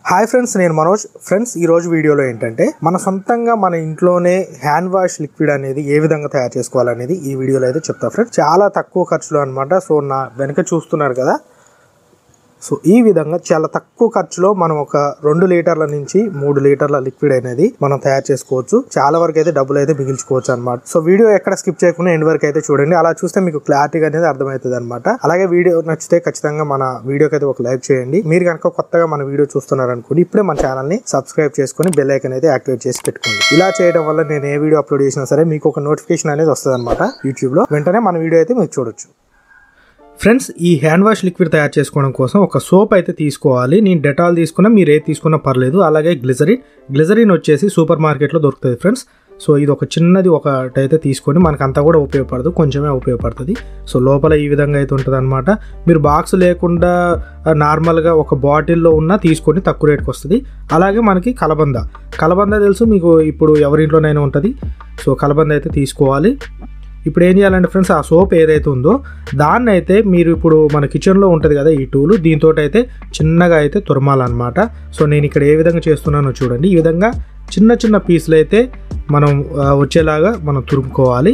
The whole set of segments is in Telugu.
హాయ్ ఫ్రెండ్స్ నేను మనోజ్ ఫ్రెండ్స్ ఈ రోజు వీడియోలో ఏంటంటే మన సొంతంగా మన ఇంట్లోనే హ్యాండ్ వాష్ లిక్విడ్ అనేది ఏ విధంగా తయారు చేసుకోవాలనేది ఈ వీడియోలో అయితే చెప్తా ఫ్రెండ్స్ చాలా తక్కువ ఖర్చులో అనమాట సో నా వెనక చూస్తున్నారు కదా సో ఈ విధంగా చాలా తక్కువ ఖర్చులో మనం ఒక రెండు లీటర్ల నుంచి మూడు లీటర్ల లిక్విడ్ అనేది మనం తయారు చేసుకోవచ్చు చాలా వరకు అయితే డబ్బులు అయితే మిగిల్చుకోవచ్చు అనమాట సో వీడియో ఎక్కడ స్కిప్ చేయకుండా ఎండ్ వరకు అయితే చూడండి అలా చూస్తే మీకు క్లారిటీగా అనేది అర్థమవుతుంది అనమాట అలాగే వీడియో నచ్చితే ఖచ్చితంగా మన వీడియోకి అయితే ఒక లైక్ చేయండి మీరు కనుక కొత్తగా మన వీడియో చూస్తున్నారు అనుకోండి ఇప్పుడే మన ఛానల్ ని సబ్స్క్రైబ్ చేసుకుని బెల్ ఐకన్ అయితే యాక్టివేట్ చేసి పెట్టుకోండి ఇలా చేయడం వల్ల నేను ఏ వీడియో అప్లోడ్ చేసినా సరే మీకు ఒక నోటిఫికేషన్ అనేది వస్తుంది అనమాట యూట్యూబ్ లో వెంటనే మన వీడియో అయితే మీరు చూడొచ్చు ఫ్రెండ్స్ ఈ హ్యాండ్ వాష్ లిక్విడ్ తయారు చేసుకోవడం కోసం ఒక సోప్ అయితే తీసుకోవాలి నేను డెటాల్ తీసుకున్నా మీరు ఏది తీసుకున్నా పర్లేదు అలాగే గ్లిజరిన్ గ్లిజరిన్ వచ్చేసి సూపర్ మార్కెట్లో దొరుకుతుంది ఫ్రెండ్స్ సో ఇది ఒక చిన్నది ఒకటైతే తీసుకొని మనకు అంతా కూడా ఉపయోగపడదు కొంచెమే ఉపయోగపడుతుంది సో లోపల ఈ విధంగా అయితే ఉంటుంది అనమాట మీరు బాక్స్ లేకుండా నార్మల్గా ఒక బాటిల్లో ఉన్న తీసుకొని తక్కువ రేట్కి వస్తుంది అలాగే మనకి కలబంద కలబంద తెలుసు మీకు ఇప్పుడు ఎవరింట్లోనైనా ఉంటుంది సో కలబంద అయితే తీసుకోవాలి ఇప్పుడు ఏం చేయాలంటే ఫ్రెండ్స్ ఆ సోప్ ఏదైతే ఉందో దాన్ని అయితే మీరు ఇప్పుడు మన కిచెన్లో ఉంటుంది కదా ఈ టూలు దీంతో అయితే చిన్నగా అయితే తురమాలన్నమాట సో నేను ఇక్కడ ఏ విధంగా చేస్తున్నానో చూడండి ఈ విధంగా చిన్న చిన్న పీసులు అయితే మనం ఆ, వచ్చేలాగా మనం తురుముకోవాలి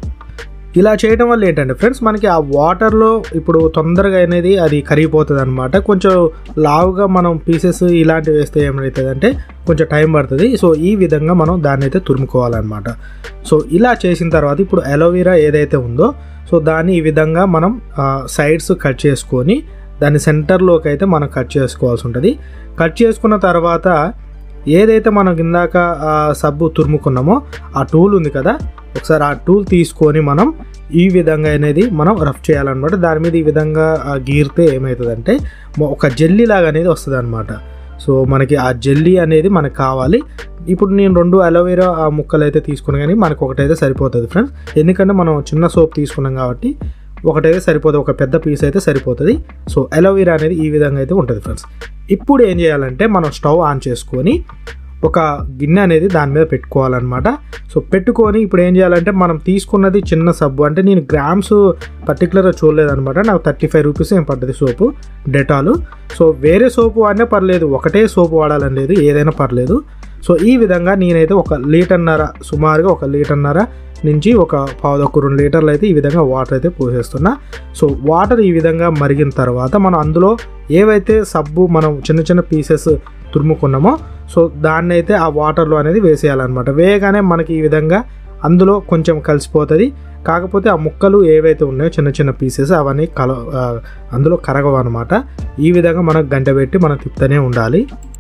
ఇలా చేయడం వల్ల ఏంటంటే ఫ్రెండ్స్ మనకి ఆ వాటర్లో ఇప్పుడు తొందరగా అనేది అది కరిగిపోతుంది అనమాట కొంచెం లావుగా మనం పీసెస్ ఇలాంటివి వేస్తే ఏమవుతుంది కొంచెం టైం పడుతుంది సో ఈ విధంగా మనం దాన్ని అయితే తురుముకోవాలన్నమాట సో ఇలా చేసిన తర్వాత ఇప్పుడు అలోవెరా ఏదైతే ఉందో సో దాన్ని ఈ విధంగా మనం సైడ్స్ కట్ చేసుకొని దాని సెంటర్లోకి అయితే మనం కట్ చేసుకోవాల్సి ఉంటుంది కట్ చేసుకున్న తర్వాత ఏదైతే మనం ఇందాక ఆ సబ్బు తురుముకున్నామో ఆ టూల్ ఉంది కదా ఒకసారి ఆ టూల్ తీసుకొని మనం ఈ విధంగా అనేది మనం రఫ్ చేయాలన్నమాట దాని మీద ఈ విధంగా ఆ గీరితే ఏమవుతుందంటే మొ- ఒక జెల్లీ లాగా అనేది వస్తుంది అనమాట సో మనకి ఆ జెల్లీ అనేది మనకు కావాలి ఇప్పుడు నేను రెండు అలోవెరా ఆ ముక్కలు అయితే తీసుకున్నా కానీ మనకు ఒకటైతే సరిపోతుంది ఫ్రెండ్స్ ఎందుకంటే మనం చిన్న సోప్ తీసుకున్నాం కాబట్టి ఒకటైతే సరిపోతుంది ఒక పెద్ద పీస్ అయితే సరిపోతుంది సో అలోవెరా అనేది ఈ విధంగా అయితే ఉంటుంది ఫ్రెండ్స్ ఇప్పుడు ఏం చేయాలంటే మనం స్టవ్ ఆన్ చేసుకొని ఒక గిన్నె అనేది దాని మీద పెట్టుకోవాలన్నమాట సో పెట్టుకొని ఇప్పుడు ఏం చేయాలంటే మనం తీసుకున్నది చిన్న సబ్బు అంటే నేను గ్రామ్స్ పర్టికులర్గా చూడలేదన్నమాట నాకు థర్టీ ఫైవ్ రూపీస్ ఏం పడ్డది సోపు డెటాలు సో వేరే సోపు వాడినా పర్లేదు ఒకటే సోపు వాడాలని లేదు ఏదైనా పర్లేదు సో ఈ విధంగా నేనైతే ఒక లీటర్న్నర సుమారుగా ఒక లీటర్న్నర నుంచి ఒక పావుదొక్క రెండు లీటర్లు అయితే ఈ విధంగా వాటర్ అయితే పోసేస్తున్నా సో వాటర్ ఈ విధంగా మరిగిన తర్వాత మనం అందులో ఏవైతే సబ్బు మనం చిన్న చిన్న పీసెస్ తురుముకున్నామో సో దాన్ని అయితే ఆ వాటర్లో అనేది వేసేయాలన్నమాట వేయగానే మనకి ఈ విధంగా అందులో కొంచెం కలిసిపోతుంది కాకపోతే ఆ ముక్కలు ఏవైతే ఉన్నాయో చిన్న చిన్న పీసెస్ అవన్నీ కల ఆ, అందులో కరగవు అనమాట ఈ విధంగా మనకు గంట పెట్టి మనం తిప్పుతూనే ఉండాలి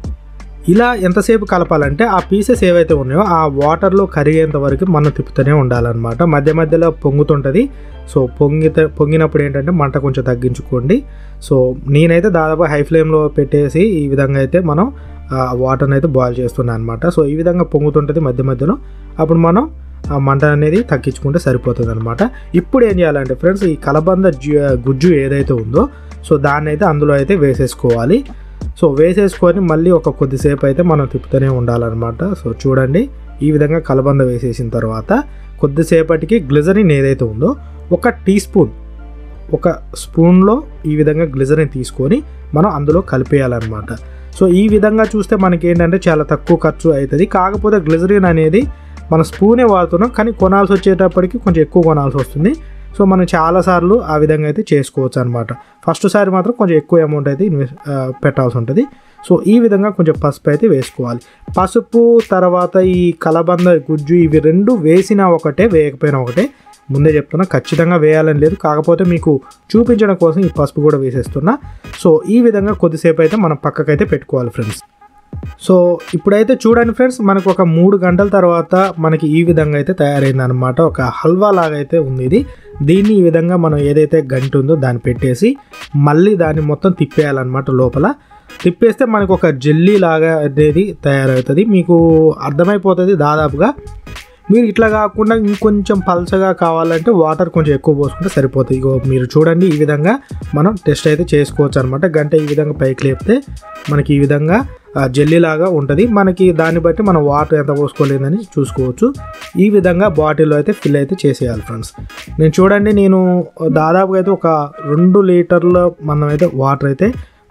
ఇలా ఎంతసేపు కలపాలంటే ఆ పీసెస్ ఏవైతే ఉన్నాయో ఆ వాటర్లో కరిగేంత వరకు మనం తిప్పుతూనే ఉండాలన్నమాట మధ్య మధ్యలో పొంగుతుంటుంది సో పొంగితే పొంగినప్పుడు ఏంటంటే మంట కొంచెం తగ్గించుకోండి సో నేనైతే దాదాపు హై ఫ్లేమ్లో పెట్టేసి ఈ విధంగా అయితే మనం ఆ వాటర్ని అయితే బాయిల్ చేస్తున్నాను అనమాట సో ఈ విధంగా పొంగుతుంటుంది మధ్య మధ్యలో అప్పుడు మనం ఆ మంట అనేది తగ్గించుకుంటే సరిపోతుంది అనమాట ఇప్పుడు ఏం చేయాలంటే ఫ్రెండ్స్ ఈ కలబంద జు- గుజ్జు ఏదైతే ఉందో సో దాన్ని అయితే అందులో అయితే వేసేసుకోవాలి సో వేసేసుకొని మళ్ళీ ఒక కొద్దిసేపు అయితే మనం తిప్పుతూనే ఉండాలన్నమాట సో చూడండి ఈ విధంగా కలబంద వేసేసిన తర్వాత కొద్దిసేపటికి గ్లిజరిన్ ఏదైతే ఉందో ఒక టీ స్పూన్ ఒక స్పూన్లో ఈ విధంగా గ్లిజరిన్ తీసుకొని మనం అందులో కలిపేయాలన్నమాట సో ఈ విధంగా చూస్తే మనకి ఏంటంటే చాలా తక్కువ ఖర్చు అవుతుంది కాకపోతే గ్లిజరిన్ అనేది మన స్పూనే వాడుతున్నాం కానీ కొనాల్సి వచ్చేటప్పటికి కొంచెం ఎక్కువ కొనాల్సి వస్తుంది సో మనం చాలాసార్లు ఆ విధంగా అయితే చేసుకోవచ్చు అనమాట ఫస్ట్ సారి మాత్రం కొంచెం ఎక్కువ అమౌంట్ అయితే ఇన్వెస్ట్ ఆ, పెట్టాల్సి ఉంటుంది సో ఈ విధంగా కొంచెం పసుపు అయితే వేసుకోవాలి పసుపు తర్వాత ఈ కలబంద గుజ్జు ఇవి రెండు వేసినా ఒకటే వేయకపోయినా ఒకటే ముందే చెప్తున్నా ఖచ్చితంగా వేయాలని లేదు కాకపోతే మీకు చూపించడం కోసం ఈ పసుపు కూడా వేసేస్తున్నా సో ఈ విధంగా కొద్దిసేపు అయితే మనం పక్కకైతే పెట్టుకోవాలి ఫ్రెండ్స్ సో ఇప్పుడైతే చూడండి ఫ్రెండ్స్ మనకు ఒక మూడు గంటల తర్వాత మనకి ఈ విధంగా అయితే తయారైంది అనమాట ఒక హల్వా లాగా అయితే ఉంది ఇది దీన్ని ఈ విధంగా మనం ఏదైతే గంట ఉందో దాన్ని పెట్టేసి మళ్ళీ దాన్ని మొత్తం తిప్పేయాలన్నమాట లోపల తిప్పేస్తే మనకు ఒక జెల్లీ లాగా అనేది తయారవుతుంది మీకు అర్థమైపోతుంది దాదాపుగా మీరు ఇట్లా కాకుండా ఇంకొంచెం పల్చగా కావాలంటే వాటర్ కొంచెం ఎక్కువ పోసుకుంటే సరిపోతుంది ఇగో మీరు చూడండి ఈ విధంగా మనం టెస్ట్ అయితే చేసుకోవచ్చు అనమాట గంట ఈ విధంగా పైకి లేపితే మనకి ఈ విధంగా ఆ, జెల్లీ లాగా ఉంటుంది మనకి దాన్ని బట్టి మనం వాటర్ ఎంత పోసుకోలేదని చూసుకోవచ్చు ఈ విధంగా బాటిల్లో అయితే ఫిల్ అయితే చేసేయాలి ఫ్రెండ్స్ నేను చూడండి నేను దాదాపుగా అయితే ఒక రెండు లీటర్ల మనం అయితే వాటర్ అయితే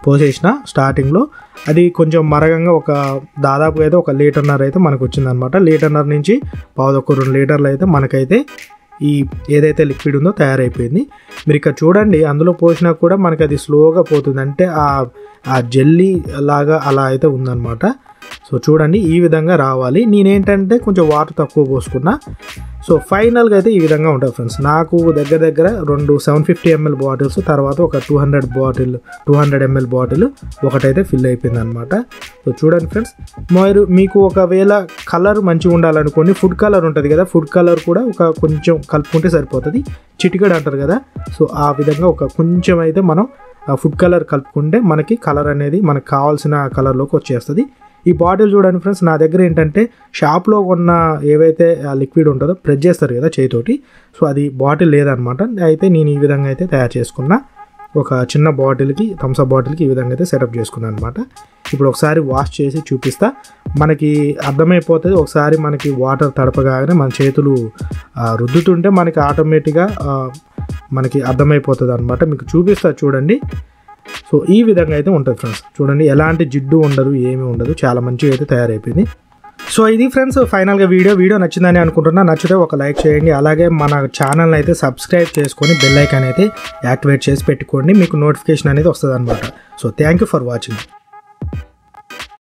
పోసేసిన స్టార్టింగ్లో అది కొంచెం మరగంగా ఒక దాదాపుగా అయితే ఒక లీటర్నర్ అయితే మనకు వచ్చిందనమాట లీటర్నర్ నుంచి పావుదొక్క రెండు లీటర్లు అయితే మనకైతే ఈ ఏదైతే లిక్విడ్ ఉందో తయారైపోయింది మీరు ఇక్కడ చూడండి అందులో పోసినా కూడా మనకి అది స్లోగా పోతుంది అంటే ఆ ఆ జెల్లీ లాగా అలా అయితే ఉందన్నమాట సో చూడండి ఈ విధంగా రావాలి నేనేంటంటే కొంచెం వాటర్ తక్కువ పోసుకున్నా సో ఫైనల్గా అయితే ఈ విధంగా ఉంటుంది ఫ్రెండ్స్ నాకు దగ్గర దగ్గర రెండు సెవెన్ ఫిఫ్టీ ఎంఎల్ బాటిల్స్ తర్వాత ఒక two hundred bottle two hundred ML bottle ఒకటైతే ఫిల్ అయిపోయింది అనమాట సో చూడండి ఫ్రెండ్స్ మీరు మీకు ఒకవేళ కలర్ మంచిగా ఉండాలనుకోండి ఫుడ్ కలర్ ఉంటుంది కదా ఫుడ్ కలర్ కూడా ఒక కొంచెం కలుపుకుంటే సరిపోతుంది చిటికడు అంటారు కదా సో ఆ విధంగా ఒక కొంచెం అయితే మనం ఆ ఫుడ్ కలర్ కలుపుకుంటే మనకి కలర్ అనేది మనకు కావాల్సిన కలర్లోకి వచ్చేస్తుంది ఈ బాటిల్ చూడండి ఫ్రెండ్స్ నా దగ్గర ఏంటంటే షాప్లో కొన్న ఏవైతే లిక్విడ్ ఉంటుందో ప్రెస్ చేస్తారు కదా చేతితోటి సో అది బాటిల్ లేదనమాట అయితే నేను ఈ విధంగా అయితే తయారు చేసుకున్నా ఒక చిన్న బాటిల్కి థమ్స్అప్ బాటిల్కి ఈ విధంగా అయితే సెటప్ చేసుకున్నాను అనమాట ఇప్పుడు ఒకసారి వాష్ చేసి చూపిస్తా మనకి అర్థమైపోతుంది ఒకసారి మనకి వాటర్ తడపగానే మన చేతులు ఆ, రుద్దుతుంటే మనకి ఆటోమేటిక్గా మనకి అర్థమైపోతుంది అనమాట మీకు చూపిస్తా చూడండి సో ఈ విధంగా అయితే ఉంటుంది ఫ్రెండ్స్ చూడండి ఎలాంటి జిడ్డు ఉండదు ఏమీ ఉండదు చాలా మంచిగా అయితే తయారైపోయింది సో ఇది ఫ్రెండ్స్ ఫైనల్గా వీడియో వీడియో నచ్చిందని అనుకుంటున్నా నచ్చితే ఒక లైక్ చేయండి అలాగే మన ఛానల్ అయితే సబ్స్క్రైబ్ చేసుకొని బెల్ ఐకాన్ అయితే యాక్టివేట్ చేసి పెట్టుకోండి మీకు నోటిఫికేషన్ అనేది వస్తుంది అనమాట so thank you for watching